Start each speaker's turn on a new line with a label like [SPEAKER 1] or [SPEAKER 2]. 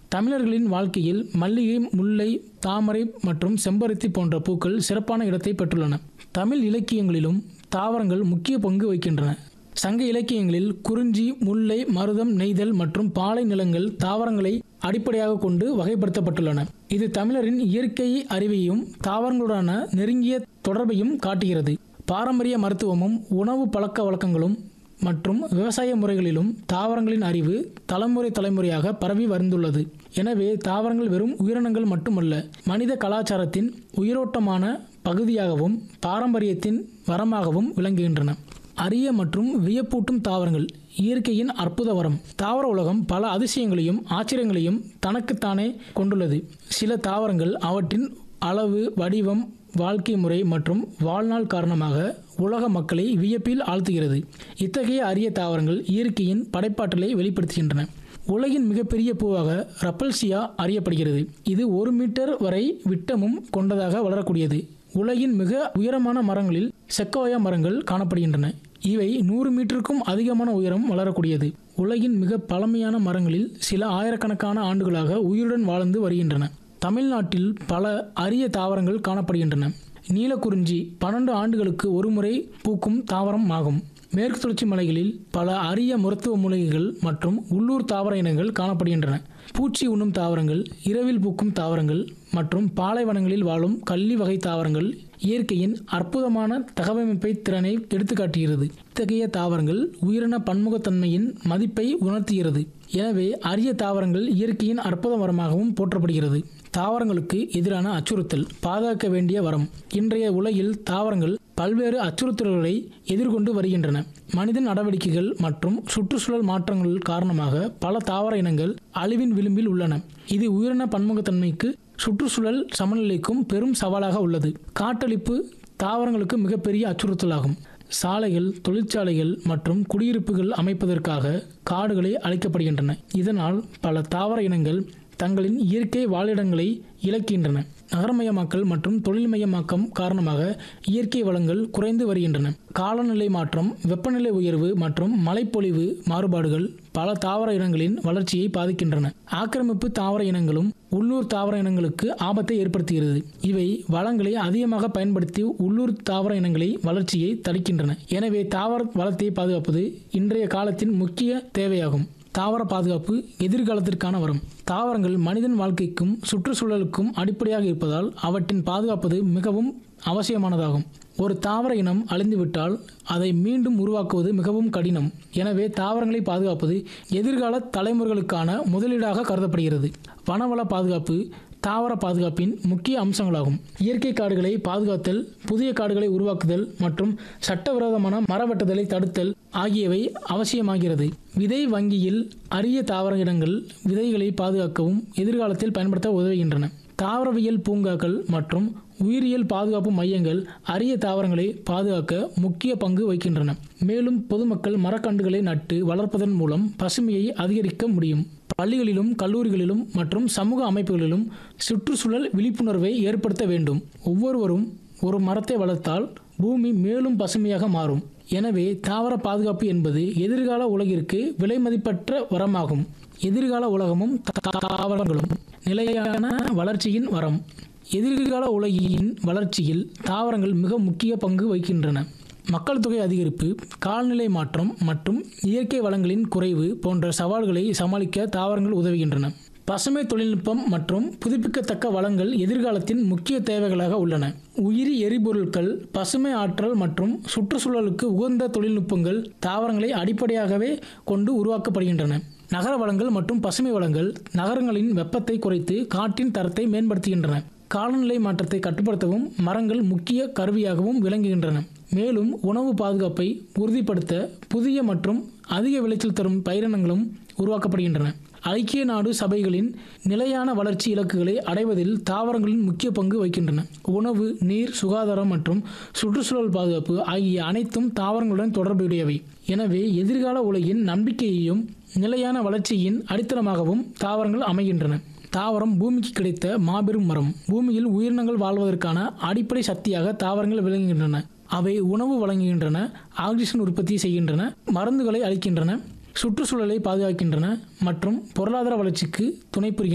[SPEAKER 1] தமிழர்களின் வாழ்க்கையில் மல்லிகை முல்லை தாமரை மற்றும் செம்பருத்தி போன்ற பூக்கள் சிறப்பான இடத்தை பெற்றுள்ளன தமிழ் இலக்கியங்களிலும் தாவரங்கள் முக்கிய பங்கு வகிக்கின்றன சங்க இலக்கியங்களில் குறிஞ்சி முல்லை மருதம் நெய்தல் மற்றும் பாலை நிலங்கள் தாவரங்களை அடிப்படையாக கொண்டு வகைப்படுத்தப்பட்டுள்ளன இது தமிழரின் இயற்கை அறிவையும் தாவரங்களுடனான நெருங்கிய தொடர்பையும் காட்டுகிறது பாரம்பரிய மருத்துவமும் உணவு பழக்க வழக்கங்களும் மற்றும் விவசாய முறைகளிலும் தாவரங்களின் அறிவு தலைமுறை தலைமுறையாக பரவி வந்துள்ளது எனவே தாவரங்கள் வெறும் உயிரினங்கள் மட்டுமல்ல மனித கலாச்சாரத்தின் உயிரோட்டமான பகுதியாகவும் பாரம்பரியத்தின் வரமாகவும் விளங்குகின்றன அரிய மற்றும் வியப்பூட்டும் தாவரங்கள் இயற்கையின் அற்புத வரம் தாவர உலகம் பல அதிசயங்களையும் ஆச்சரியங்களையும் தனக்குத்தானே கொண்டுள்ளது சில தாவரங்கள் அவற்றின் அளவு வடிவம் வாழ்க்கை முறை மற்றும் வாழ்நாள் காரணமாக உலக மக்களை வியப்பில் ஆழ்த்துகிறது இத்தகைய அரிய தாவரங்கள் இயற்கையின் படைப்பாற்றலை வெளிப்படுத்துகின்றன உலகின் மிகப்பெரிய பூவாக ரப்பல்சியா அறியப்படுகிறது இது ஒரு மீட்டர் வரை விட்டமும் கொண்டதாக வளரக்கூடியது உலகின் மிக உயரமான மரங்களில் செக்கோயா மரங்கள் காணப்படுகின்றன இவை நூறு மீட்டருக்கும் அதிகமான உயரம் வளரக்கூடியது உலகின் மிக பழமையான மரங்களில் சில ஆயிரக்கணக்கான ஆண்டுகளாக உயிருடன் வாழ்ந்து வருகின்றன தமிழ்நாட்டில் பல அரிய தாவரங்கள் காணப்படுகின்றன நீலக்குறிஞ்சி பன்னெண்டு ஆண்டுகளுக்கு ஒருமுறை பூக்கும் தாவரம் ஆகும் மேற்கு தொடர்ச்சி மலைகளில் பல அரிய மருத்துவ மூலிகைகள் மற்றும் உள்ளூர் தாவர இனங்கள் காணப்படுகின்றன பூச்சி உண்ணும் தாவரங்கள் இரவில் பூக்கும் தாவரங்கள் மற்றும் பாலைவனங்களில் வாழும் கள்ளி வகை தாவரங்கள் இயற்கையின் அற்புதமான தகவமைப்பை திறனை எடுத்துக்காட்டுகிறது இத்தகைய தாவரங்கள் உயிரின பன்முகத்தன்மையின் மதிப்பை உணர்த்துகிறது எனவே அரிய தாவரங்கள் இயற்கையின் அற்புத வரமாகவும் போற்றப்படுகிறது தாவரங்களுக்கு எதிரான அச்சுறுத்தல் பாதுகாக்க வேண்டிய வரம் இன்றைய உலகில் தாவரங்கள் பல்வேறு அச்சுறுத்தல்களை எதிர்கொண்டு வருகின்றன மனித நடவடிக்கைகள் மற்றும் சுற்றுச்சூழல் மாற்றங்கள் காரணமாக பல தாவர இனங்கள் அழிவின் விளிம்பில் உள்ளன இது உயிரின பன்முகத்தன்மைக்கு சுற்றுச்சூழல் சமநிலைக்கும் பெரும் சவாலாக உள்ளது காட்டழிப்பு தாவரங்களுக்கு மிகப்பெரிய அச்சுறுத்தலாகும் சாலைகள் தொழிற்சாலைகள் மற்றும் குடியிருப்புகள் அமைப்பதற்காக காடுகளை அழிக்கப்படுகின்றன இதனால் பல தாவர இனங்கள் தங்களின் இயற்கை வாழிடங்களை இழக்கின்றன நகரமயமாக்கல் மற்றும் தொழில்மயமாக்கம் காரணமாக இயற்கை வளங்கள் குறைந்து வருகின்றன காலநிலை மாற்றம் வெப்பநிலை உயர்வு மற்றும் மழைப்பொழிவு மாறுபாடுகள் பல தாவர இனங்களின் வளர்ச்சியை பாதிக்கின்றன ஆக்கிரமிப்பு தாவர இனங்களும் உள்ளூர் தாவர இனங்களுக்கு ஆபத்தை ஏற்படுத்துகிறது இவை வளங்களை அதிகமாக பயன்படுத்தி உள்ளூர் தாவர இனங்களை வளர்ச்சியை தடுக்கின்றன எனவே தாவர வளத்தை பாதுகாப்பது இன்றைய காலத்தின் முக்கிய தேவையாகும் தாவர பாதுகாப்பு எதிர்காலத்திற்கான வரம் தாவரங்கள் மனிதன் வாழ்க்கைக்கும் சுற்றுச்சூழலுக்கும் அடிப்படையாக இருப்பதால் அவற்றின் பாதுகாப்பது மிகவும் அவசியமானதாகும் ஒரு தாவர இனம் அழிந்துவிட்டால் அதை மீண்டும் உருவாக்குவது மிகவும் கடினம் எனவே தாவரங்களை பாதுகாப்பது எதிர்கால தலைமுறைகளுக்கான முதலீடாக கருதப்படுகிறது வனவள பாதுகாப்பு தாவர பாதுகாப்பின் முக்கிய அம்சங்களாகும் இயற்கை காடுகளை பாதுகாத்தல் புதிய காடுகளை உருவாக்குதல் மற்றும் சட்டவிரோதமான மரவெட்டுதலை தடுத்தல் ஆகியவை அவசியமாகிறது விதை வங்கியில் அரிய தாவர இடங்கள் விதைகளை பாதுகாக்கவும் எதிர்காலத்தில் பயன்படுத்த உதவுகின்றன தாவரவியல் பூங்காக்கள் மற்றும் உயிரியல் பாதுகாப்பு மையங்கள் அரிய தாவரங்களை பாதுகாக்க முக்கிய பங்கு வகிக்கின்றன மேலும் பொதுமக்கள் மரக்கன்றுகளை நட்டு வளர்ப்பதன் மூலம் பசுமையை அதிகரிக்க முடியும் பள்ளிகளிலும் கல்லூரிகளிலும் மற்றும் சமூக அமைப்புகளிலும் சுற்றுச்சூழல் விழிப்புணர்வை ஏற்படுத்த வேண்டும் ஒவ்வொருவரும் ஒரு மரத்தை வளர்த்தால் பூமி மேலும் பசுமையாக மாறும் எனவே தாவர பாதுகாப்பு என்பது எதிர்கால உலகிற்கு விலைமதிப்பற்ற வரமாகும் எதிர்கால உலகமும் தாவரங்களும் நிலையான வளர்ச்சியின் வரம் எதிர்கால உலகின் வளர்ச்சியில் தாவரங்கள் மிக முக்கிய பங்கு வகிக்கின்றன மக்கள் தொகை அதிகரிப்பு காலநிலை மாற்றம் மற்றும் இயற்கை வளங்களின் குறைவு போன்ற சவால்களை சமாளிக்க தாவரங்கள் உதவுகின்றன பசுமை தொழில்நுட்பம் மற்றும் புதுப்பிக்கத்தக்க வளங்கள் எதிர்காலத்தின் முக்கிய தேவைகளாக உள்ளன உயிரி எரிபொருட்கள் பசுமை ஆற்றல் மற்றும் சுற்றுச்சூழலுக்கு உகந்த தொழில்நுட்பங்கள் தாவரங்களை அடிப்படையாகவே கொண்டு உருவாக்கப்படுகின்றன நகர வளங்கள் மற்றும் பசுமை வளங்கள் நகரங்களின் வெப்பத்தை குறைத்து காற்றின் தரத்தை மேம்படுத்துகின்றன காலநிலை மாற்றத்தை கட்டுப்படுத்தவும் மரங்கள் முக்கிய கருவியாகவும் விளங்குகின்றன மேலும் உணவு பாதுகாப்பை உறுதிப்படுத்த புதிய மற்றும் அதிக விளைச்சல் தரும் பயிரினங்களும் உருவாக்கப்படுகின்றன ஐக்கிய நாடு சபைகளின் நிலையான வளர்ச்சி இலக்குகளை அடைவதில் தாவரங்களின் முக்கிய பங்கு வகிக்கின்றன உணவு நீர் சுகாதாரம் மற்றும் சுற்றுச்சூழல் பாதுகாப்பு ஆகிய அனைத்தும் தாவரங்களுடன் தொடர்புடையவை எனவே எதிர்கால உலகின் நம்பிக்கையையும் நிலையான வளர்ச்சியின் அடித்தளமாகவும் தாவரங்கள் அமைகின்றன தாவரம் பூமிக்கு கிடைத்த மாபெரும் மரம் பூமியில் உயிரினங்கள் வாழ்வதற்கான அடிப்படை சக்தியாக தாவரங்கள் விளங்குகின்றன அவை உணவு வழங்குகின்றன ஆக்சிஜன் உற்பத்தி செய்கின்றன மருந்துகளை அளிக்கின்றன சுற்றுச்சூழலை பாதுகாக்கின்றன மற்றும் பொருளாதார வளர்ச்சிக்கு துணை புரிகின்றன